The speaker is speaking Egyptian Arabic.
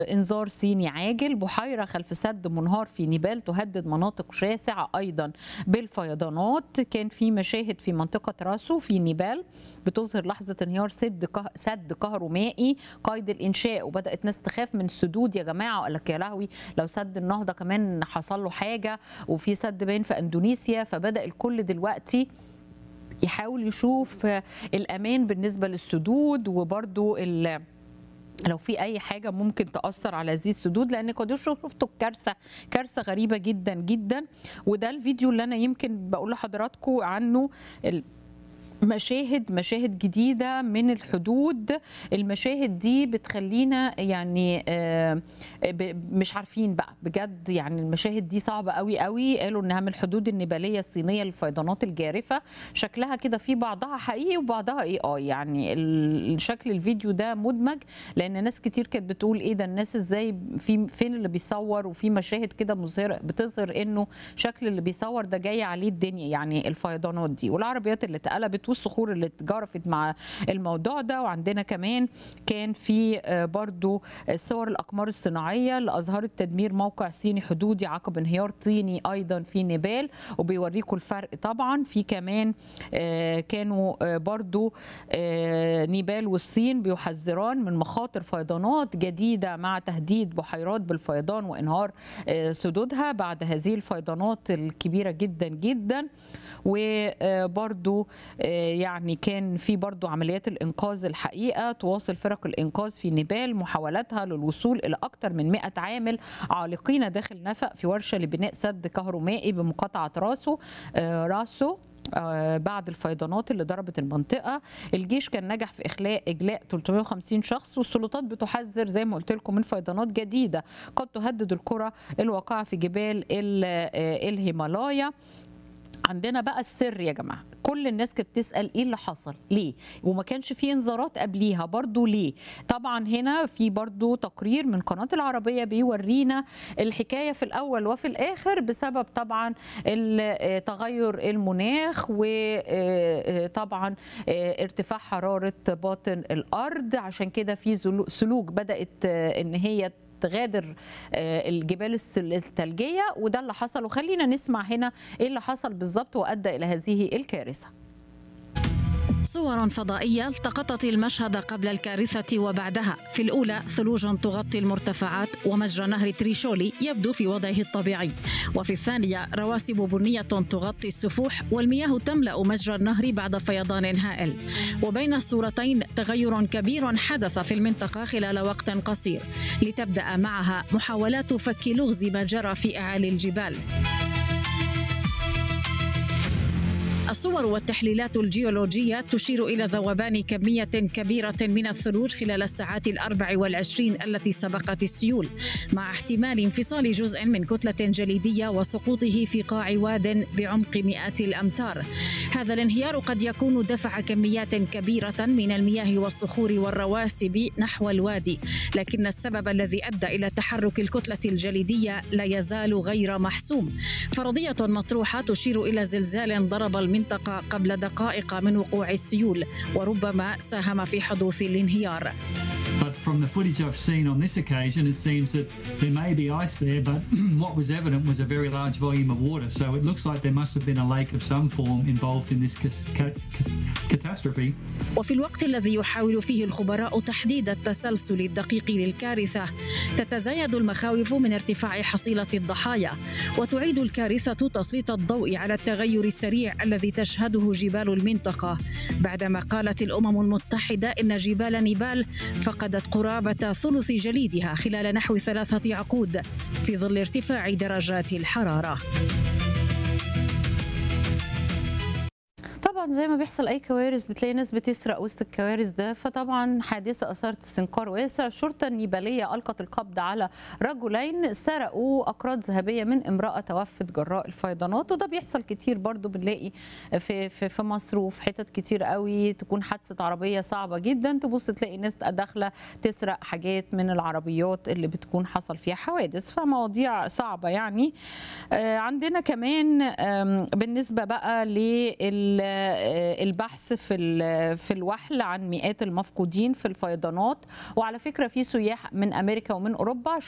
انذار صيني عاجل بحيره خلف سد منهار في نيبال تهدد مناطق شاسعه ايضا بالفيضانات كان في مشاهد في منطقه راسو في نيبال بتظهر لحظه انهيار سد كه... سد كهرومائي قيد الانشاء وبدات ناس تخاف من السدود يا جماعه وقال لك يا لهوي لو سد النهضه كمان حصل له حاجه وفي سد باين في اندونيسيا فبدا الكل دلوقتي يحاول يشوف الامان بالنسبه للسدود وبرده ال لو في اي حاجه ممكن تاثر على هذه السدود لان قد شفتوا كارثه كارثه غريبه جدا جدا وده الفيديو اللي انا يمكن بقول لحضراتكم عنه مشاهد مشاهد جديده من الحدود المشاهد دي بتخلينا يعني مش عارفين بقى بجد يعني المشاهد دي صعبه قوي قوي قالوا انها من الحدود النيباليه الصينيه للفيضانات الجارفه شكلها كده في بعضها حقيقي وبعضها اي اي يعني شكل الفيديو ده مدمج لان ناس كتير كانت بتقول ايه ده الناس ازاي في فين اللي بيصور وفي مشاهد كده مظهره بتظهر انه شكل اللي بيصور ده جاي عليه الدنيا يعني الفيضانات دي والعربيات اللي اتقلبت والصخور اللي اتجرفت مع الموضوع ده وعندنا كمان كان في برضو صور الاقمار الصناعيه اللي اظهرت تدمير موقع صيني حدودي عقب انهيار طيني ايضا في نيبال وبيوريكم الفرق طبعا في كمان كانوا برضو نيبال والصين بيحذران من مخاطر فيضانات جديده مع تهديد بحيرات بالفيضان وانهار سدودها بعد هذه الفيضانات الكبيره جدا جدا وبرضو يعني كان في برضو عمليات الإنقاذ الحقيقة تواصل فرق الإنقاذ في نيبال محاولاتها للوصول إلى أكثر من 100 عامل عالقين داخل نفق في ورشة لبناء سد كهرومائي بمقاطعة راسو راسو بعد الفيضانات اللي ضربت المنطقة الجيش كان نجح في إخلاء إجلاء 350 شخص والسلطات بتحذر زي ما قلت لكم من فيضانات جديدة قد تهدد القرى الواقعة في جبال الهيمالايا عندنا بقى السر يا جماعه كل الناس كانت بتسال ايه اللي حصل ليه وما كانش في انذارات قبليها برضو ليه طبعا هنا في برضو تقرير من قناه العربيه بيورينا الحكايه في الاول وفي الاخر بسبب طبعا تغير المناخ وطبعا ارتفاع حراره باطن الارض عشان كده في سلوك بدات ان هي تغادر الجبال الثلجيه وده اللي حصل وخلينا نسمع هنا ايه اللي حصل بالظبط وادى الى هذه الكارثه صور فضائية التقطت المشهد قبل الكارثة وبعدها في الأولى ثلوج تغطي المرتفعات ومجرى نهر تريشولي يبدو في وضعه الطبيعي وفي الثانية رواسب بنية تغطي السفوح والمياه تملأ مجرى النهر بعد فيضان هائل وبين الصورتين تغير كبير حدث في المنطقة خلال وقت قصير لتبدأ معها محاولات فك لغز ما جرى في أعالي الجبال الصور والتحليلات الجيولوجية تشير إلى ذوبان كمية كبيرة من الثلوج خلال الساعات الأربع والعشرين التي سبقت السيول مع احتمال انفصال جزء من كتلة جليدية وسقوطه في قاع واد بعمق مئات الأمتار هذا الانهيار قد يكون دفع كميات كبيرة من المياه والصخور والرواسب نحو الوادي لكن السبب الذي أدى إلى تحرك الكتلة الجليدية لا يزال غير محسوم فرضية مطروحة تشير إلى زلزال ضرب المنطقة المنطقة قبل دقائق من وقوع السيول وربما ساهم في حدوث الانهيار But from the footage I've seen on this occasion, it seems that there may be ice there, but what was evident was a very large volume of water. So it looks like there must have been a lake of some form involved in this ca- catastrophe. وفي الوقت الذي يحاول فيه الخبراء تحديد التسلسل الدقيق للكارثة تتزايد المخاوف من ارتفاع حصيلة الضحايا وتعيد الكارثة تسليط الضوء على التغير السريع الذي تشهده جبال المنطقة بعدما قالت الأمم المتحدة إن جبال نيبال فقدت قرابة ثلث جليدها خلال نحو ثلاثة عقود في ظل ارتفاع درجات الحرارة طبعا زي ما بيحصل اي كوارث بتلاقي ناس بتسرق وسط الكوارث ده فطبعا حادثه اثارت استنكار واسع الشرطه النيباليه القت القبض على رجلين سرقوا اقراط ذهبيه من امراه توفت جراء الفيضانات وده بيحصل كتير برضو بنلاقي في في في مصر وفي حتت كتير قوي تكون حادثه عربيه صعبه جدا تبص تلاقي ناس داخله تسرق حاجات من العربيات اللي بتكون حصل فيها حوادث فمواضيع صعبه يعني عندنا كمان بالنسبه بقى لل البحث في في الوحل عن مئات المفقودين في الفيضانات وعلى فكره في سياح من امريكا ومن اوروبا عشان